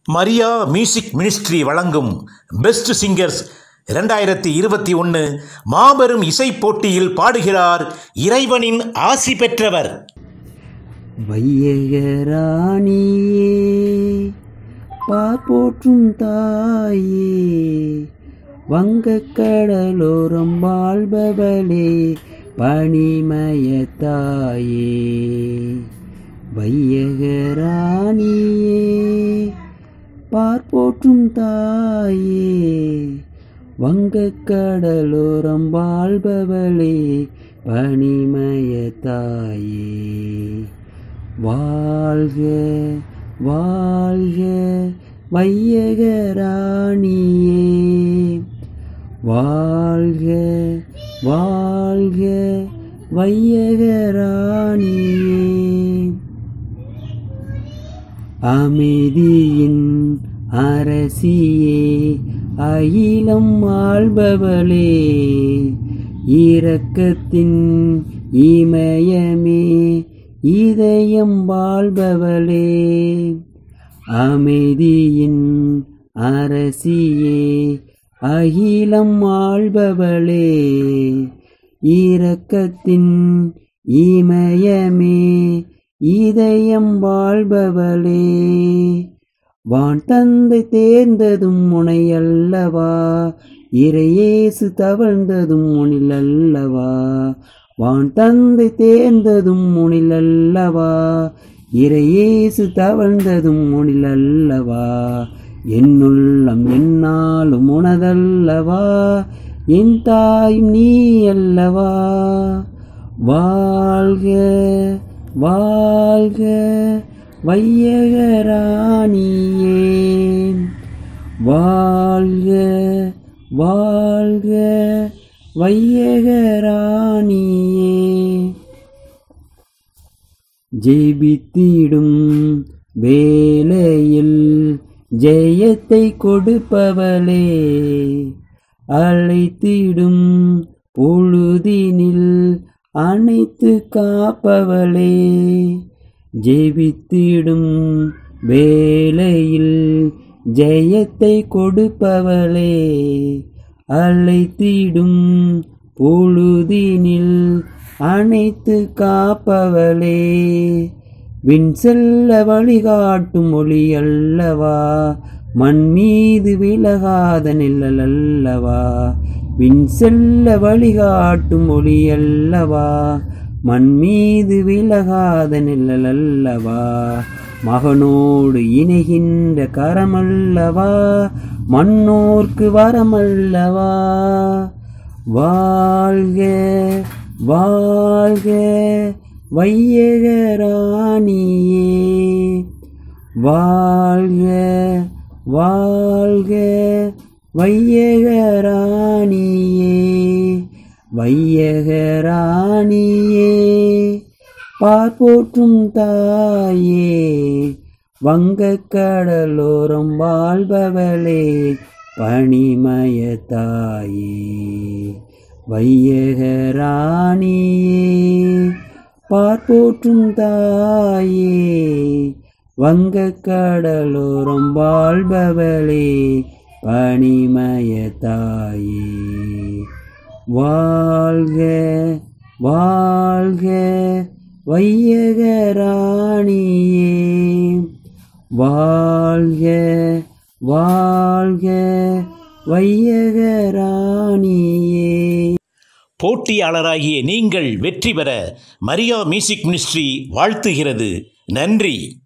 Maria music ministry வழங்கும் best singers இரண்டாயிரத்தி இருபத்தி ஒன்று மாபெரும் இசைப் போட்டியில் பாடுகிறார் இறைவனின் ஆசி பெற்றவர் வையகராணியே பாப்போற்றும் தாயே வங்கக் கடலோரம் வாழ்பவளே பனிமய தாயே வையகராணியே பார்ப்போற்றும் தாயே வங்கக் கடலோரம் வாழ்பவளே பனிமய தாயே வாழ்க வாழ்க வையகராணியே வாழ்க வாழ்க வையகராணியே அமைதியின் அரசியே அகிலம் ஆள்பவளே இரக்கத்தின் இமயமே இதயம் வாழ்பவளே அமைதியின் அரசியே அகிலம் ஆள்பவளே இரக்கத்தின் இமயமே இதயம் வாழ்பவளே வான் தந்தை தேர்ந்ததும் முனை அல்லவா இறையேசு தவழ்ந்ததும் முனில் அல்லவா வான் தந்தை தேர்ந்ததும் முனில் அல்லவா இறையேசு தவழ்ந்ததும் முனில் அல்லவா என்னுள்ளம் என்னாலும் உனதல்லவா என் தாயும் நீ அல்லவா வாழ்க வாழ்க வையகராணியே வாழ்க வாழ்க வையகராணியே ஜெபித்திடும் வேளையில் ஜெயத்தை கொடுப்பவளே அழைத்திடும் பொழுதினில் அனைத்து காப்பவளே ஜெபித்திடும் வேளையில் ஜெயத்தை கொடுப்பவளே அழைத்திடும் பொழுதினில் அனைத்து காப்பவளே விண் செல்ல வழிகாட்டும் ஒளி அல்லவா மண் மீது விலகாத நிழல் அல்லவா விண் செல்ல வழிகாட்டும் ஒளி அல்லவா மண் மீது விலகாத நிழல் அல்லவா மகனோடு இணைகின்ற கரமல்லவா மண்ணோர்க்கு வரமல்லவா வாழ்க வாழ்க வையகராணியே வாழ்க வாழ்க வையகராணியே வையகராணியே பார்ப்போற்றும் தாயே வங்கக் கடலோரம் வாழ்பவளே பணிமய தாயே வையகராணியே பார்ப்போற்றும் தாயே வங்கக் கடலோரம் வாழ்பவளே பணிமய தாயே வாழ்க வாழ்க வையகராணியே வாழ்க வாழ்க வையகராணியே போட்டியாளராகிய நீங்கள் வெற்றி பெற மரியா மியூசிக் மினிஸ்ட்ரி வாழ்த்துகிறது நன்றி